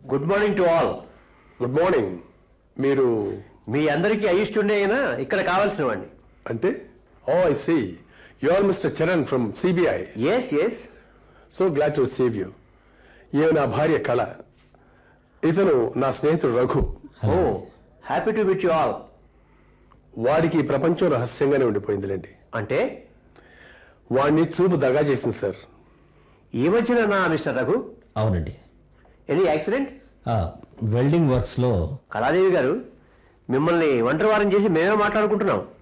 good morning to all good morning మీరు మీ అందరికీ అయిస్తుండే అయినా ఇక్కడ కావాల్సిన వాడిని అంటే oh I see you are mister Charan from CBI S S so glad to save you ఈమె నా భార్య కళ ఇతను నా స్నేహితుడు Raghu oh happy to meet you all వాడికి ఈ ప్రపంచం రహస్యంగానే ఉండిపోయిందిలేండి అంటే వాడిని చూపు దగా చేసింది సార్ ఈ మధ్యన నా మిస్టర్ రఘు అవునండి ఎనీ యాక్సిడెంట్ ఆ, వెల్డింగ్ వర్క్స్లో కళాదేవి గారు మిమ్మల్ని ఒంటరి వారం చేసి మేమే మాట్లాడుకుంటున్నాం